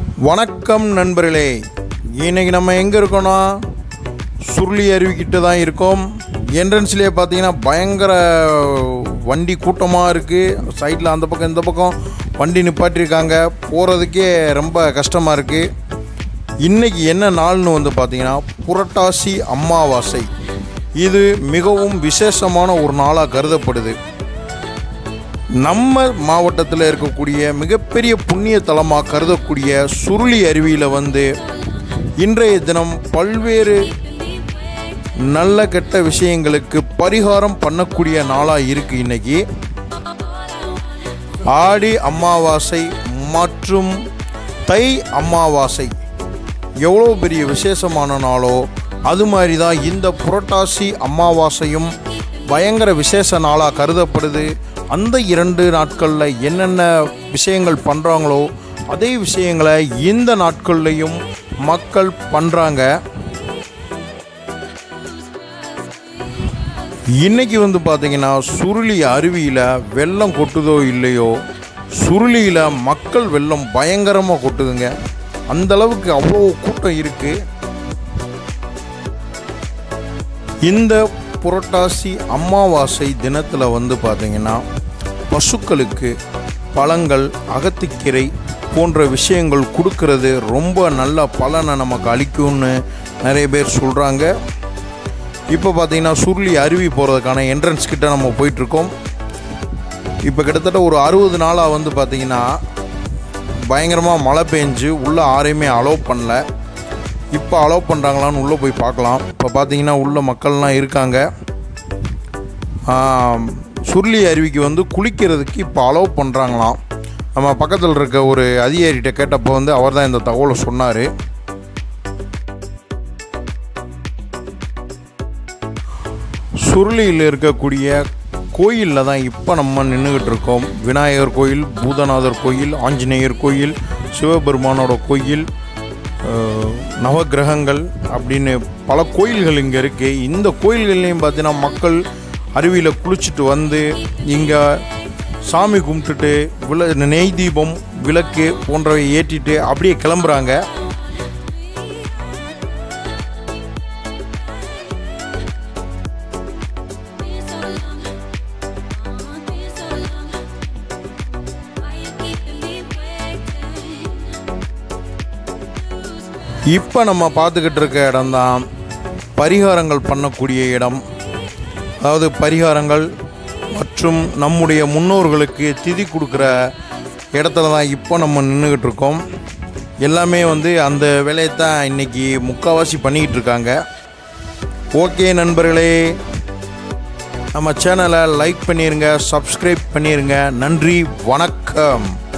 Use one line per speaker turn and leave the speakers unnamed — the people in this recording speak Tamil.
வணக்கம் நண்பர்களே இன்னைக்கு நம்ம எங்கே இருக்கோம்னா சுருளி அருவிக்கிட்ட தான் இருக்கோம் என்ட்ரன்ஸ்லேயே பார்த்தீங்கன்னா பயங்கர வண்டி கூட்டமாக இருக்குது சைடில் அந்த பக்கம் இந்த பக்கம் வண்டி நிப்பாட்டியிருக்காங்க போகிறதுக்கே ரொம்ப கஷ்டமாக இருக்குது இன்னைக்கு என்ன நாள்னு வந்து பார்த்தீங்கன்னா புரட்டாசி அமாவாசை இது மிகவும் விசேஷமான ஒரு நாளாக கருதப்படுது நம்ம மாவட்டத்தில் இருக்கக்கூடிய மிகப்பெரிய புண்ணிய தலமாக கருதக்கூடிய சுருளி அருவியில் வந்து இன்றைய தினம் பல்வேறு நல்ல கெட்ட விஷயங்களுக்கு பரிகாரம் பண்ணக்கூடிய நாளாக இருக்கு இன்னைக்கு ஆடி அமாவாசை மற்றும் தை அமாவாசை எவ்வளோ பெரிய விசேஷமான நாளோ அது மாதிரி தான் இந்த புரட்டாசி அமாவாசையும் பயங்கர விசேஷ நாளாக கருதப்படுது அந்த இரண்டு நாட்களில் என்னென்ன விஷயங்கள் பண்ணுறாங்களோ அதே விஷயங்களை இந்த நாட்கள்லையும் மக்கள் பண்ணுறாங்க இன்னைக்கு வந்து பார்த்தீங்கன்னா சுருளி அருவியில் வெள்ளம் கொட்டுதோ இல்லையோ சுருளியில் மக்கள் வெள்ளம் பயங்கரமாக கொட்டுதுங்க அந்த அளவுக்கு அவ்வளோ கூட்டம் இருக்குது இந்த புரட்டாசி அமாவாசை தினத்தில் வந்து பார்த்தீங்கன்னா பசுக்களுக்கு பழங்கள் அகத்திக்கீரை போன்ற விஷயங்கள் கொடுக்கறது ரொம்ப நல்ல பலனை நமக்கு அளிக்கும்னு நிறைய பேர் சொல்கிறாங்க இப்போ பார்த்தீங்கன்னா சுருளி அருவி போகிறதுக்கான என்ட்ரன்ஸ் கிட்ட நம்ம போயிட்டுருக்கோம் இப்போ கிட்டத்தட்ட ஒரு அறுபது நாளாக வந்து பார்த்திங்கன்னா பயங்கரமாக மழை பெஞ்சு உள்ளே யாரையுமே அலோவ் பண்ணல இப்போ அலோவ் பண்ணுறாங்களான்னு உள்ளே போய் பார்க்கலாம் இப்போ பார்த்தீங்கன்னா உள்ள மக்கள்லாம் இருக்காங்க ஆம், சுருளி அருவிக்கு வந்து குளிக்கிறதுக்கு இப்போ அலோவ் பண்ணுறாங்களாம் நம்ம பக்கத்தில் இருக்க ஒரு அதிகாரிகிட்ட கேட்டப்போ வந்து அவர் தான் இந்த தகவலை சொன்னார் சுருளியில் இருக்கக்கூடிய கோயிலில் தான் இப்போ நம்ம நின்றுக்கிட்டு இருக்கோம் விநாயகர் கோயில் பூதநாதர் கோயில் ஆஞ்சநேயர் கோயில் சிவபெருமானோட கோயில் அஹ், நவக்கிரகங்கள் அப்படின்னு பல கோயில்கள் இங்கே இருக்குது இந்த கோயில்கள்லையும் பார்த்தீங்கன்னா மக்கள் அருவியில் குளிச்சுட்டு வந்து இங்கே சாமி கும்பிட்டுட்டு விள நெய் தீபம் விளக்கு போன்றவை ஏற்றிட்டு அப்படியே கிளம்புறாங்க இப்போ நம்ம பார்த்துக்கிட்டு இருக்க இடம்தான் பரிகாரங்கள் பண்ணக்கூடிய இடம் அதாவது பரிகாரங்கள் மற்றும் நம்முடைய முன்னோர்களுக்கு திதி கொடுக்குற இடத்துல தான் இப்போ நம்ம நின்றுக்கிட்டு இருக்கோம் எல்லாமே வந்து அந்த வேலையை தான் இன்றைக்கி முக்கால்வாசி பண்ணிக்கிட்டு இருக்காங்க ஓகே நண்பர்களே நம்ம சேனலை லைக் பண்ணிடுங்க சப்ஸ்கிரைப் பண்ணிடுங்க நன்றி வணக்கம்